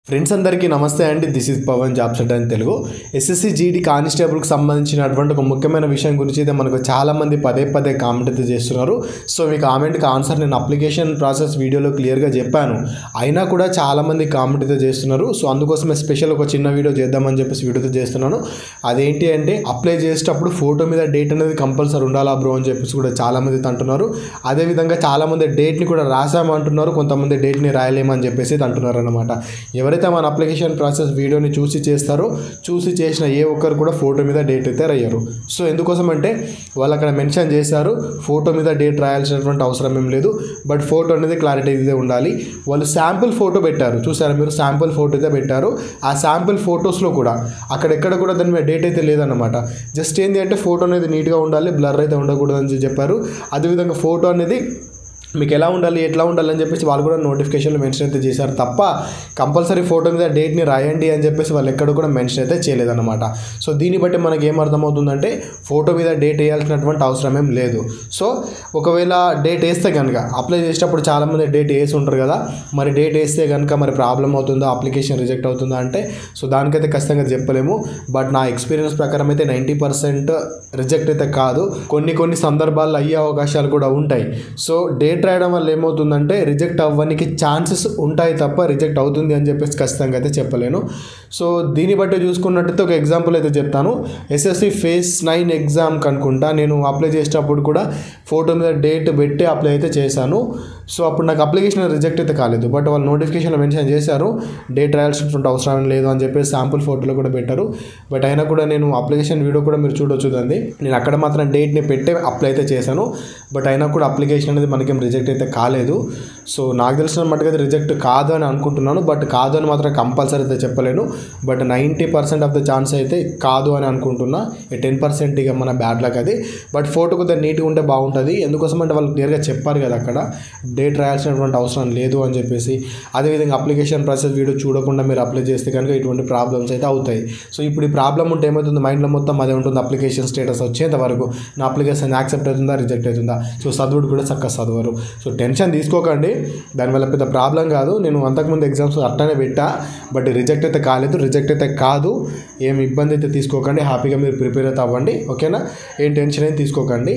friends అందరికీ నమస్తే అండి this is Pavan job set అని తెలుగు ఎస్ఎస్సి జీడీ కానిస్టేబుల్కి సంబంధించినటువంటి ఒక ముఖ్యమైన విషయం గురించి అయితే మనకు చాలామంది పదే పదే కామెంట్ అయితే చేస్తున్నారు సో మీ కామెంట్కి ఆన్సర్ నేను అప్లికేషన్ ప్రాసెస్ వీడియోలో క్లియర్గా చెప్పాను అయినా కూడా చాలామంది కామెంట్ అయితే చేస్తున్నారు సో అందుకోసమే స్పెషల్ ఒక చిన్న వీడియో చేద్దామని చెప్పేసి వీడియో అయితే చేస్తున్నాను అదేంటి అంటే అప్లై చేసేటప్పుడు ఫోటో మీద డేట్ అనేది కంపల్సరీ ఉండాలా బ్రో అని చెప్పేసి కూడా చాలామంది అయితే అంటున్నారు అదేవిధంగా చాలామంది డేట్ని కూడా రాసామంటున్నారు కొంతమంది డేట్ని రాయలేమని చెప్పేసి అయితే అంటున్నారు అనమాట ఎవరైతే మన అప్లికేషన్ ప్రాసెస్ వీడియోని చూసి చేస్తారో చూసి చేసిన ఏ ఒక్కరు కూడా ఫోటో మీద డేట్ అయితే రాయరు సో ఎందుకోసం అంటే వాళ్ళు అక్కడ మెన్షన్ చేశారు ఫోటో మీద డేట్ రాయాల్సినటువంటి అవసరం ఏం లేదు బట్ ఫోటో అనేది క్లారిటీ అయితే ఉండాలి వాళ్ళు శాంపుల్ ఫోటో పెట్టారు చూసారా మీరు శాంపుల్ ఫోటో అయితే పెట్టారు ఆ శాంపుల్ ఫొటోస్లో కూడా అక్కడెక్కడ కూడా దాని మీద డేట్ అయితే లేదన్నమాట జస్ట్ ఏంటి అంటే ఫోటో అనేది నీట్గా ఉండాలి బ్లర్ అయితే ఉండకూడదు అని చెప్పారు అదేవిధంగా ఫోటో అనేది మీకు ఎలా ఉండాలి ఎట్లా ఉండాలి అని చెప్పేసి వాళ్ళు కూడా నోటిఫికేషన్లో మెన్షన్ అయితే చేశారు తప్ప కంపల్సరీ ఫోటో మీద డేట్ని రాయండి అని చెప్పేసి వాళ్ళు ఎక్కడ కూడా మెన్షన్ అయితే చేయలేదన్నమాట సో దీన్ని బట్టి మనకి ఏం అర్థమవుతుందంటే ఫోటో మీద డేట్ వేయాల్సినటువంటి అవసరం ఏం లేదు సో ఒకవేళ డేట్ వేస్తే కనుక అప్లై చేసేటప్పుడు చాలామంది డేట్ వేసి ఉంటారు కదా మరి డేట్ వేస్తే కనుక మరి ప్రాబ్లం అవుతుందా అప్లికేషన్ రిజెక్ట్ అవుతుందా అంటే సో దానికైతే ఖచ్చితంగా చెప్పలేము బట్ నా ఎక్స్పీరియన్స్ ప్రకారం అయితే నైంటీ పర్సెంట్ రిజెక్ట్ అయితే కాదు కొన్ని కొన్ని సందర్భాల్లో అయ్యే అవకాశాలు కూడా ఉంటాయి సో డేట్ రాయడం వల్ల ఏమవుతుందంటే రిజెక్ట్ అవ్వడానికి ఛాన్సెస్ ఉంటాయి తప్ప రిజెక్ట్ అవుతుంది అని చెప్పేసి ఖచ్చితంగా అయితే చెప్పలేను సో దీన్ని బట్టి చూసుకున్నట్టయితే ఒక ఎగ్జాంపుల్ అయితే చెప్తాను ఎస్ఎస్సి ఫేస్ నైన్ ఎగ్జామ్కి అనుకుంటా నేను అప్లై చేసేటప్పుడు కూడా ఫోటో మీద డేట్ పెట్టి అప్లై అయితే చేశాను సో అప్పుడు నాకు అప్లికేషన్ రిజెక్ట్ అయితే కాలేదు బట్ వాళ్ళు నోటిఫికేషన్లో మెన్షన్ చేశారు డేట్ రాయాల్సినటువంటి అవసరం లేదు అని చెప్పేసి శాంపుల్ ఫోటోలో కూడా పెట్టారు బట్ అయినా కూడా నేను అప్లికేషన్ వీడియో కూడా మీరు చూడొచ్చు దాన్ని నేను అక్కడ మాత్రం డేట్ని పెట్టే అప్లై అయితే చేశాను బట్ అయినా కూడా అప్లికేషన్ అనేది మనకేం రిజెక్ట్ అయితే కాలేదు సో నాకు తెలిసిన మట్టుకు అయితే రిజెక్ట్ కాదు అని అనుకుంటున్నాను బట్ కాదు అని మాత్రం కంపల్సరీ అయితే చెప్పలేను but ninety percent of the chance అయితే కాదు అని అనుకుంటున్నా టెన్ పర్సెంట్ ఇక మన బ్యాడ్ లక్ అది బట్ ఫోటో కొద్దిగా నీట్గా ఉంటే బాగుంటుంది ఎందుకోసం అంటే వాళ్ళు క్లియర్గా చెప్పారు కదా అక్కడ డేట్ రాయాల్సినటువంటి అవసరం లేదు అని చెప్పేసి అదేవిధంగా అప్లికేషన్ ప్రాసెస్ వీడియో చూడకుండా మీరు అప్లై చేస్తే కనుక ఇటువంటి ప్రాబ్లమ్స్ అయితే అవుతాయి సో ఇప్పుడు ఈ ప్రాబ్లం ఉంటే ఏమవుతుంది మైండ్లో మొత్తం అదే ఉంటుంది అప్లికేషన్ స్టేటస్ వచ్చేంత వరకు నా అప్లికేషన్ యాక్సెప్ట్ అవుతుందా రిజెక్ట్ అవుతుందా సో చదువుడు కూడా చక్కగా చదవరు సో టెన్షన్ తీసుకోకండి దానివల్ల పెద్ద ప్రాబ్లం కాదు నేను అంతకుముందు ఎగ్జామ్స్ అట్టనే పెట్టా బట్ రిజెక్ట్ అయితే కాలేదు రిజెక్ట్ అయితే కాదు ఏం ఇబ్బంది అయితే తీసుకోకండి హ్యాపీగా మీరు ప్రిపేర్ అయితే అవ్వండి ఓకేనా ఏం టెన్షన్ అయితే తీసుకోకండి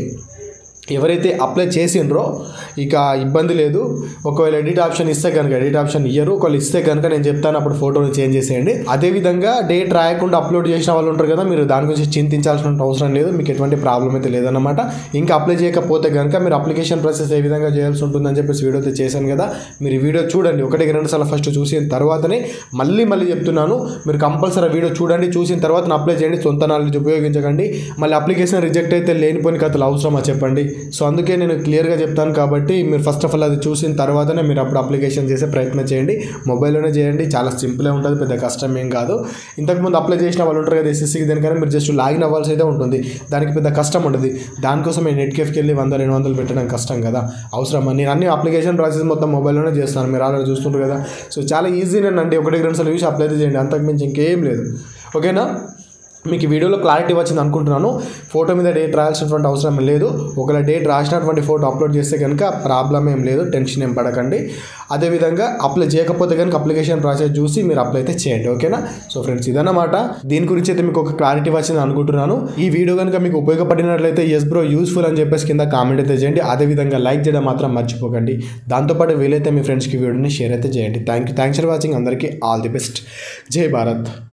ఎవరైతే అప్లై చేసిండ్రో ఇక ఇబ్బంది లేదు ఒకవేళ ఎడిట్ ఆప్షన్ ఇస్తే కనుక ఎడిట్ ఆప్షన్ ఇయ్యరు ఒకవేళ ఇస్తే కనుక నేను చెప్తాను అప్పుడు ఫోటోని చేంజ్ చేసేయండి అదేవిధంగా డేట్ రాయకుండా అప్లోడ్ చేసిన వాళ్ళు ఉంటారు కదా మీరు దాని గురించి చింతించాల్సిన అవసరం లేదు మీకు ఎటువంటి ప్రాబ్లం అయితే లేదన్నమాట ఇంకా అప్లై చేయకపోతే కనుక మీరు అప్లికేషన్ ప్రాసెస్ ఏ విధంగా చేయాల్సి ఉంటుందని చెప్పేసి వీడియో అయితే చేశాను కదా మీరు ఈ వీడియో చూడండి ఒకటికి రెండు సార్లు ఫస్ట్ చూసిన తర్వాతనే మళ్ళీ మళ్ళీ చెప్తున్నాను మీరు కంపల్సరీ వీడియో చూడండి చూసిన తర్వాత అప్లై చేయండి సొంత నాలెడ్జ్ ఉపయోగించకండి మళ్ళీ అప్లికేషన్ రిజెక్ట్ అయితే లేనిపోయిన కథలు అవసరమా చెప్పండి సో అందుకే నేను క్లియర్గా చెప్తాను కాబట్టి మీరు ఫస్ట్ ఆఫ్ ఆల్ అది చూసిన తర్వాతనే మీరు అప్పుడు అప్లికేషన్ చేసే ప్రయత్నం చేయండి మొబైల్లోనే చేయండి చాలా సింపుల్గా ఉంటుంది పెద్ద కష్టం ఏం కాదు ఇంతకుముందు అప్లై చేసిన వాళ్ళు ఉంటారు కదా ఎస్ఎస్సికి దేనికైనా మీరు జస్ట్ లాగిన్ అవ్వాల్సి అయితే ఉంటుంది దానికి పెద్ద కష్టం ఉంటుంది దానికోసం నేను నెట్ కేఫ్కి వెళ్ళి వంద రెండు వందలు పెట్టడం కష్టం కదా అవసరం నేను అన్ని అప్లికేషన్ ప్రాసెస్ మొత్తం మొబైల్లోనే చేస్తాను మీరు ఆల్రెడీ చూస్తుంటారు కదా సో చాలా ఈజీనేనండి ఒకటి రెండు సార్లు చూసి అప్లై చేయండి అంతకుమించి ఇంకేం లేదు ఓకేనా మీకు ఈ వీడియోలో క్లారిటీ వచ్చింది అనుకుంటున్నాను ఫోటో మీద డేట్ రాయాల్సినటువంటి అవసరం లేదు ఒకవేళ డేట్ రాసినటువంటి ఫోటో అప్లోడ్ చేస్తే కనుక ప్రాబ్లం ఏం లేదు టెన్షన్ ఏం పడకండి అదేవిధంగా అప్లై చేయకపోతే కనుక అప్లికేషన్ ప్రాసెస్ చూసి మీరు అప్లై అయితే చేయండి ఓకేనా సో ఫ్రెండ్స్ ఇదన్నమాట దీని గురించి అయితే మీకు ఒక క్లారిటీ వచ్చింది అనుకుంటున్నాను ఈ వీడియో కనుక మీకు ఉపయోగపడినట్లయితే ఎస్ బ్రో యూస్ఫుల్ అని చెప్పేసి కింద కామెంట్ అయితే చేయండి అదేవిధంగా లైక్ చేయడం మాత్రం మర్చిపోకండి దాంతోపాటు వీలైతే మీ ఫ్రెండ్స్కి వీడియోని షేర్ అయితే చేయండి thank you thanks for watching అందరికీ ఆల్ ది బెస్ట్ జై భారత్